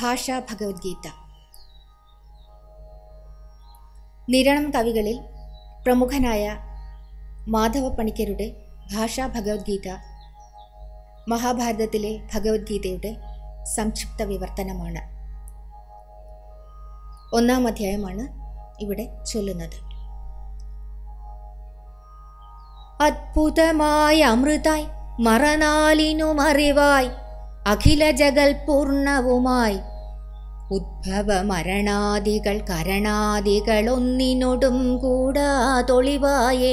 ഭാഷാ ഭഗവത്ഗീത നിരണം കവികളിൽ പ്രമുഖനായ മാധവ പണിക്കരുടെ ഭാഷാ ഭഗവത്ഗീത മഹാഭാരതത്തിലെ ഭഗവത്ഗീതയുടെ സംക്ഷിപ്ത വിവർത്തനമാണ് ഒന്നാം അധ്യായമാണ് ഇവിടെ ചൊല്ലുന്നത് അത്ഭുതമായ അമൃതായി മറനാലിനുമറിവായി അഖില ജഗൽ പൂർണ്ണവുമായി ഉദ്ഭവ മരണാദികൾ കരണാദികളൊന്നിനോടും കൂടാതൊളിവായേ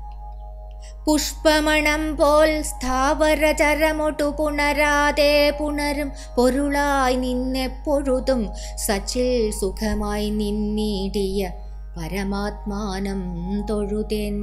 പുഷ്പമണം പോൽ സ്ഥാവരചരമൊട്ടു പുണരാതെ പുണരും പൊരുളായി നിന്നെപ്പൊഴുതും സച്ചിൽ സുഖമായി നിന്നീടിയ പരമാത്മാനം തൊഴുതേൻ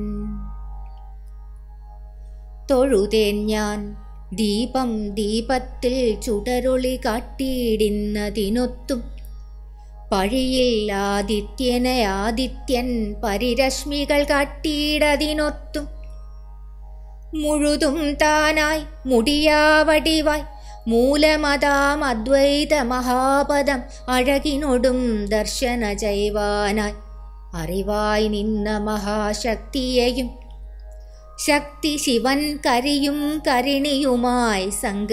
തൊഴുതേൻ ഞാൻ ദീപം ദീപത്തിൽ ചുടരൊളി കാട്ടിയിടുന്നതിനൊത്തും പഴിയിൽ ആദിത്യനെ ആദിത്യൻ പരിരശ്മികൾ കാട്ടിയിടതിനൊത്തും മുഴുതും താനായി മുടിയാവടിവായി മൂലമതാം അദ്വൈത മഹാപദം അഴകിനൊടും ദർശന ചെയ്വാനായി അറിവായി നിന്ന മഹാശക്തിയെയും ശക്തി ശിവൻ കരിയും കരിണിയുമായി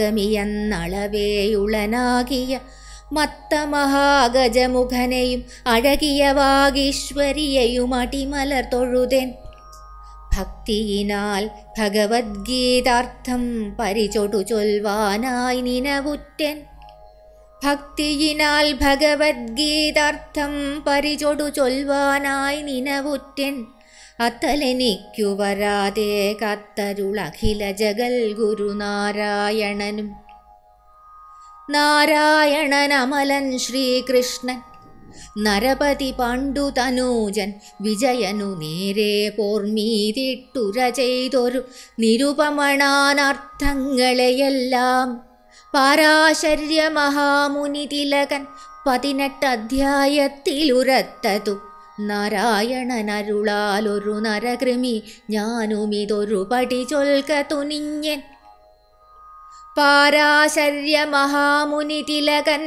സംഗമിയെന്നളവേയുളനാകിയ മത്തമഹാഗജമുഖനെയും അഴകിയ വാഗീശ്വരിയെയും അടിമലർ തൊഴുതേൻ ഭക്തിയിനാൽ ഭഗവത്ഗീതാർത്ഥം പരിചൊടു ചൊൽവാനായി നിനവുറ്റൻ ഭക്തിയിനാൽ ഭഗവത്ഗീതാർത്ഥം പരിചൊടു ചൊൽവാനായി നിനവുറ്റൻ അത്തലെനിക്കു വരാതെ കത്തരുളഖില ജഗൽ ഗുരുനാരായണനും നാരായണൻ അമലൻ ശ്രീകൃഷ്ണൻ നരപതി പാണ്ഡുതനൂജൻ വിജയനു നേരെ പോർമീതിട്ടുര ചെയ്തൊരു നിരുപമണാനർത്ഥങ്ങളെയെല്ലാം പാരാശര്യ മഹാമുനി തിലകൻ പതിനെട്ട് അധ്യായത്തിലുരത്തതു നാരായണനരുളാലൊരു നരകൃമി ഞാനുമിതൊരു പടി ചൊൽക തുനിഞ്ഞൻ പാരാശര്യ മഹാമുനി തിലകൻ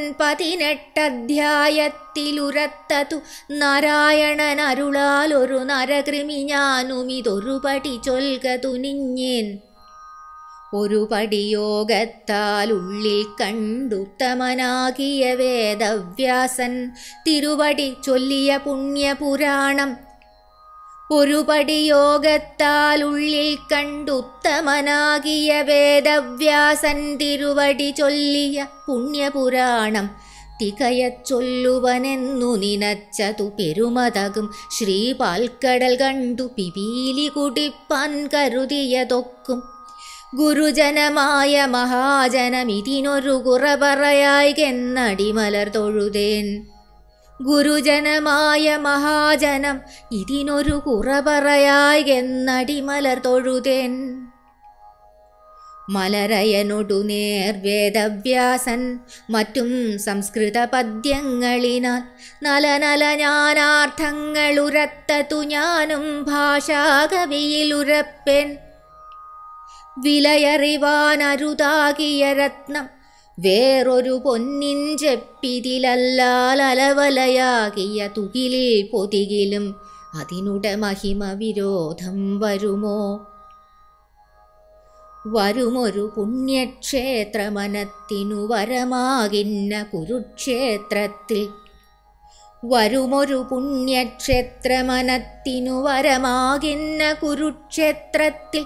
പതിനെട്ടധ്യായത്തിലുരത്തതു നാരായണൻ അരുളാലൊരു നരകൃമി ഞാനുമിതൊരു പടി ചൊൽക തുനിഞ്ഞേൻ ഒരു പടിയോഗത്താൽ ഉള്ളിൽ കണ്ടുത്തമനാകിയ വേദവ്യാസൻ തിരുവടി ചൊല്ലിയ പുണ്യപുരാണം ഒരു പടിയോഗത്താൽ ഉള്ളിൽ കണ്ടുത്തമനാകിയ വേദവ്യാസൻ തിരുവടി ചൊല്ലിയ പുണ്യപുരാണം തികയച്ചൊല്ലുവനെന്നു നിനച്ചതു പെരുമതകും ശ്രീപാൽക്കടൽ കണ്ടു പിപീലി കുടിപ്പാൻ കരുതിയതൊക്കും ഗുരുജനമായ മഹാജനമിതിനൊരു കുറപറയായി എന്നടിമലർ തൊഴുതേൻ ഗുരുജനമായ മഹാജനം ഇതിനൊരു കുറപറയായി എന്നടിമലർ തൊഴുതേൻ മലരയനൊടു നേർ വേദവ്യാസൻ മറ്റും സംസ്കൃത പദ്യങ്ങളിനാൽ നല നല ഞാനാർത്ഥങ്ങളുരത്തതു ഞാനും ഭാഷാകവിയിലുരപ്പൻ വിലയറിവാനരുതാകിയ രത്നം വേറൊരു പൊന്നിൻ ചെപ്പിതിലല്ലാലവലയാകിയ തുകിലിൽ പൊതികിലും അതിനുടെ മഹിമ വിരോധം വരുമോ വരുമൊരു പുണ്യക്ഷേത്രമനത്തിനു വരമാകിന്ന കുരുക്ഷേത്രത്തിൽ വരുമൊരു പുണ്യക്ഷേത്രമനത്തിനു വരമാകിന്ന കുരുക്ഷേത്രത്തിൽ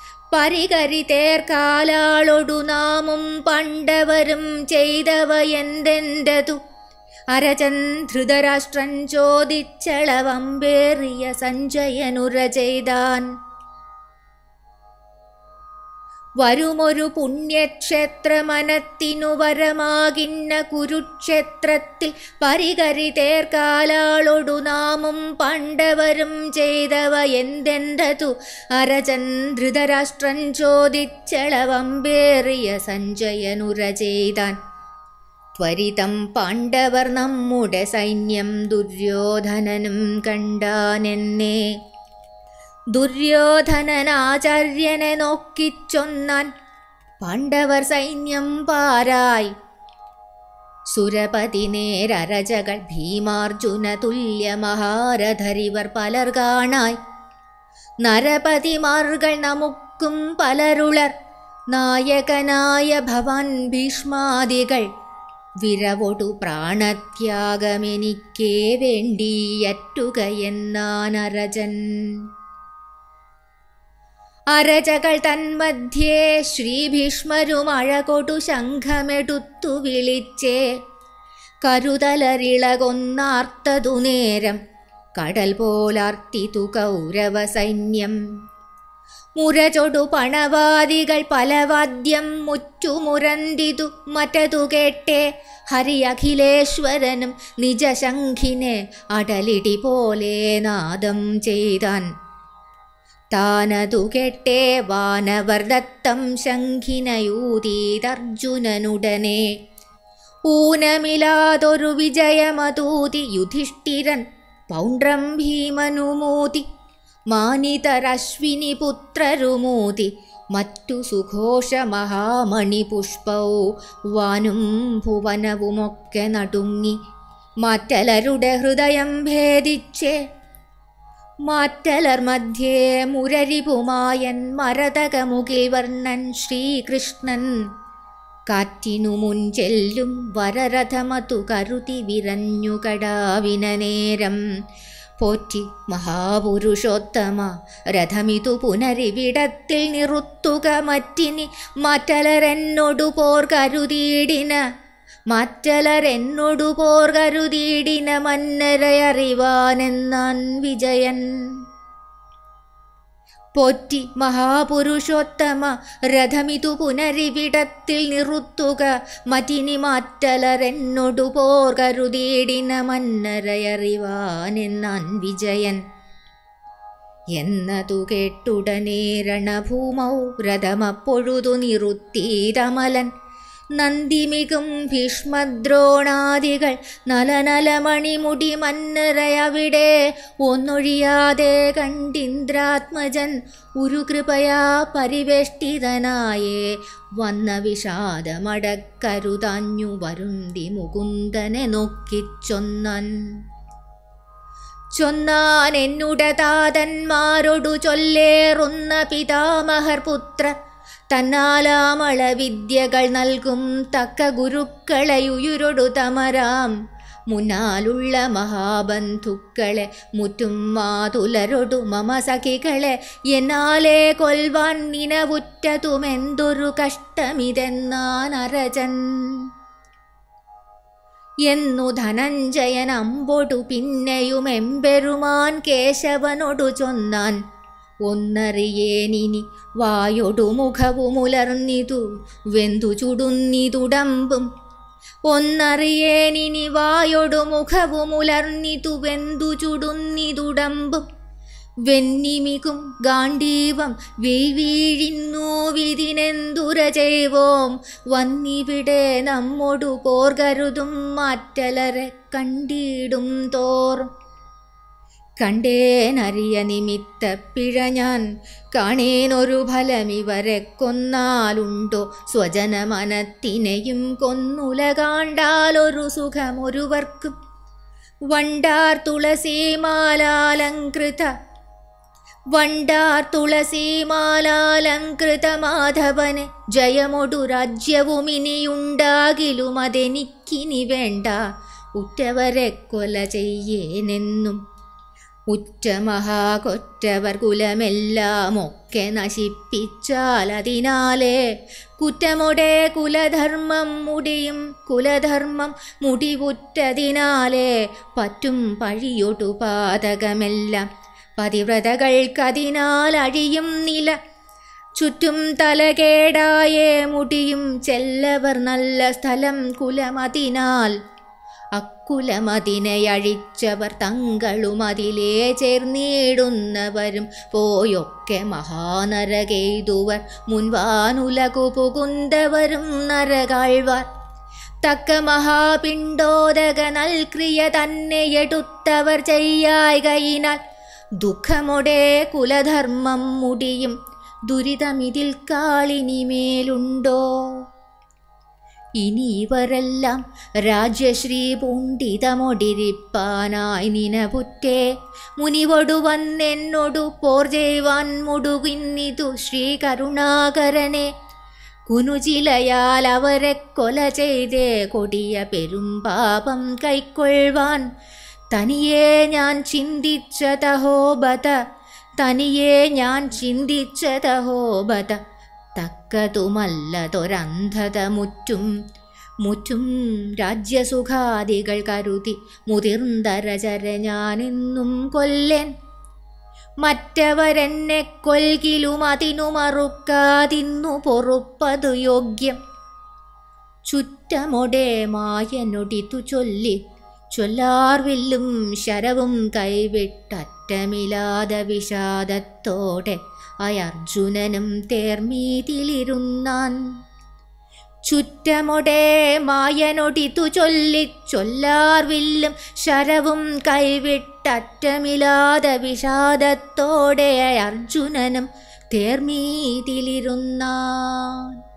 പരികരിതേർക്കാലാളൊടു നാമും പണ്ടവരും ചെയ്തവ എന്തെന്തതു അരചൻ ധൃതരാഷ്ട്രൻ ചോദിച്ചളവമ്പേറിയ സഞ്ജയനുര ചെയ്താൻ വരുമൊരു പുണ്യക്ഷേത്രമനത്തിനു വരമാകിന്ന കുരുക്ഷേത്രത്തിൽ പരികരിതേർക്കാലാളൊടു നാമും പണ്ടവരും ചെയ്തവ എന്തെന്തതു അരചൻ ധൃതരാഷ്ട്രൻ ചോദിച്ചളവമ്പേറിയ സഞ്ജയനുര ചെയ്താൻ ത്വരിതം പാണ്ഡവർ നമ്മുടെ സൈന്യം ദുര്യോധനനും കണ്ടാനെന്നേ ദുര്യോധനനാചാര്യനെ നോക്കിച്ചൊന്നാൻ പാണ്ഡവർ സൈന്യം പാരായി സുരപതി നേരരജകൾ ഭീമാർജുന തുല്യ മഹാരഥരിവർ പലർ കാണായി നരപതിമാർകൾ നമുക്കും പലരുളർ നായകനായ ഭവാൻ ഭീഷ്മാദികൾ വിരവൊടു പ്രാണത്യാഗമെനിക്കേ വേണ്ടിയറ്റുകയെന്നാനരജൻ അരജകൾ തന്മധ്യേ ശ്രീഭീഷ്മരുമഴകൊടു ശംഖമെടുത്തു വിളിച്ചേ കരുതലറിളകൊന്നാർത്തതു നേരം കടൽ പോലാർത്തിതു കൗരവ സൈന്യം മുരചൊടു പണവാദികൾ പലവാദ്യം മുറ്റുമുരന്തിതു മറ്റതു കേട്ടേ ഹരി അഖിലേശ്വരനും നിജശംഖിനെ അടലിടി പോലെ നാദം ചെയ്താൻ താനതു കേട്ടേ വാനവർദത്തം ശംഖിനയൂതീതർജുനനുടനെ ഊനമില്ലാതൊരു വിജയമതൂതി യുധിഷ്ഠിരൻ പൗണ്ഡ്രം ഭീമനുമൂതി മാനിതരശ്വിനി പുത്രരുമൂതി മറ്റു സുഘോഷ മഹാമണി പുഷ്പൗ വാനും ഭുവനവുമൊക്കെ നടുങ്ങി മാറ്റലരുടെ ഹൃദയം ഭേദിച്ചേ മാറ്റലർ മധ്യേ മുരരിപുമായൻ മരതകമുകിൽ വർണ്ണൻ ശ്രീകൃഷ്ണൻ കാറ്റിനു മുൻചെല്ലും വരരഥമതു കരുതി വിരഞ്ഞു കടാവിന നേരം പോറ്റി മഹാപുരുഷോത്തമ രഥമിതു പുനരിവിടത്തിൽ നിറുത്തുക മറ്റിനി മറ്റലരെന്നോടു പോർ കരുതിയിടിന മറ്റലരെന്നോടു പോർ കരുതിയിടിന മന്നരയറിവാനെന്നാൻ വിജയൻ പോറ്റി മഹാപുരുഷോത്തമ രഥമിതു പുനരിവിടത്തിൽ നിറുത്തുക മറ്റിനി മാറ്റലരെന്നോടു പോർ കരുതിയിടിന മന്നരയറിവാനെന്നാൻ വിജയൻ എന്നതു കേട്ടുടനെ രണഭൂമൗ രഥമപ്പൊഴുതു നിറുത്തീതമലൻ നന്ദിമികും ഭീഷ്മദ്രോണാദികൾ നലനലമണിമുടി മന്നരയവിടെ ഒന്നൊഴിയാതെ കണ്ടിന്ദ്രാത്മജൻ ഒരു കൃപയാ പരിവേഷ്ടിതനായേ വന്ന വിഷാദമടക്കരുതാഞ്ഞു വരുന്തി മുകുന്ദനെ നോക്കിച്ചൊന്നാൻ ചൊന്നാൻ എന്നുടെ താതന്മാരോടു ചൊല്ലേറുന്ന പിതാമഹർ പുത്ര തന്നാലാമള വിദ്യകൾ നൽകും തക്ക ഗുരുക്കളെയുയുരൊടു തമരാം മുന്നാലുള്ള മഹാബന്ധുക്കളെ മുറ്റും മാതുലരൊടു മമ സഖികളെ എന്നാലേ കൊൽവാൻ നിനവുറ്റതുമെന്തൊരു കഷ്ടമിതെന്നാൻ അരജൻ എന്നു ധനഞ്ജയൻ അമ്പൊടു പിന്നെയും എമ്പെരുമാൻ കേശവനോടു ചൊന്നാൻ ഒന്നറിയേനിനി വായൊടു മുഖവുമുലർന്നിതു വെന്തു ചുടുന്നിതുടമ്പും ഒന്നറിയേനിനി വായൊടു മുഖവുമുലർന്നിതു വെന്തു ചുടുന്നിതുടമ്പും വെന്നിമികും ഗാണ്ഡീവം വെയ്വീഴിന്നു വിതിനെന്തുര ചെയ്വോം വന്നിവിടെ നമ്മൊടു പോർകരുതും മാറ്റലരെ കണ്ടിടും തോറും കണ്ടേനറിയ നിമിത്ത പിഴ ഞാൻ കാണേനൊരു ഫലമിവരെ കൊന്നാലുണ്ടോ സ്വജനമനത്തിനെയും കൊന്നുലകാണ്ടാലൊരു സുഖമൊരുവർക്കും വണ്ടാർ തുളസീമാലാലങ്കൃത വണ്ടാർ തുളസീമാലാലങ്കൃത മാധവന് ജയമൊടു രാജ്യവും ഇനിയുണ്ടാകിലും അതെനിക്കിനി വേണ്ട ഉറ്റവരെ കൊല ചെയ്യേനെന്നും ഉറ്റ മഹാകൊറ്റവർ കുലമെല്ലാം ഒക്കെ നശിപ്പിച്ചാൽ അതിനാലേ കുറ്റമൊടെ കുലധർമ്മം മുടിയും കുലധർമ്മം മുടിവുറ്റതിനാലേ പറ്റും പഴിയൊടു പാതകമെല്ലാം പതിവ്രതകൾക്കതിനാൽ അഴിയും നില ചുറ്റും തലകേടായേ മുടിയും ചെല്ലവർ നല്ല സ്ഥലം കുലമതിനാൽ അക്കുലമതിനെ അഴിച്ചവർ തങ്ങളും അതിലേ ചേർന്നിടുന്നവരും പോയൊക്കെ മഹാനരകെയ്തുവർ മുൻവാനുലകു പുകുന്തവരും നരകാഴ്വാർ തക്ക മഹാപിണ്ടോദക നൽക്രിയ തന്നെ എടുത്തവർ ചെയ്യായികയിനാൽ ദുഃഖമൊടെ കുലധർമ്മം മുടിയും ദുരിതമിതിൽ കാളിനിമേലുണ്ടോ ഇനി ഇവരെല്ലാം രാജ്യശ്രീ പൂണ്ടിതമൊടിരിപ്പാനായി നിനപുറ്റേ മുനിവൊടു വന്നെന്നൊടു പോർ ചെയ്യുവാൻ മുടുകിന്നിതു ശ്രീ കരുണാകരനെ കുനുചിലയാൽ അവരെ കൊല ചെയ്തേ കൊടിയ പെരുംപാപം കൈക്കൊള്ളുവാൻ തനിയെ ഞാൻ ചിന്തിച്ചതഹോബത തനിയെ ഞാൻ ചിന്തിച്ചതഹോബത തക്കതുമല്ലതൊരന്ധത മുറ്റും മുറ്റും രാജ്യസുഖാദികൾ കരുതി മുതിർന്നരചര ഞാനെന്നും കൊല്ലൻ മറ്റവരെന്നെ കൊൽകിലും അതിനു മറുക്കാതിന്നു പൊറുപ്പതു യോഗ്യം ചുറ്റമൊടെ മായനൊടിതു ചൊല്ലി ചൊല്ലാർവില്ലും ശരവും കൈവിട്ടറ്റമില്ലാതെ വിഷാദത്തോടെ അയർജുനനും തേർമീതിലിരുന്നാൻ ചുറ്റമൊടെ മായനൊടിതു ചൊല്ലി ചൊല്ലാർവില്ലും ശരവും കൈവിട്ടറ്റമില്ലാതെ വിഷാദത്തോടെ അർജുനനും തേർമീതിലിരുന്നാൻ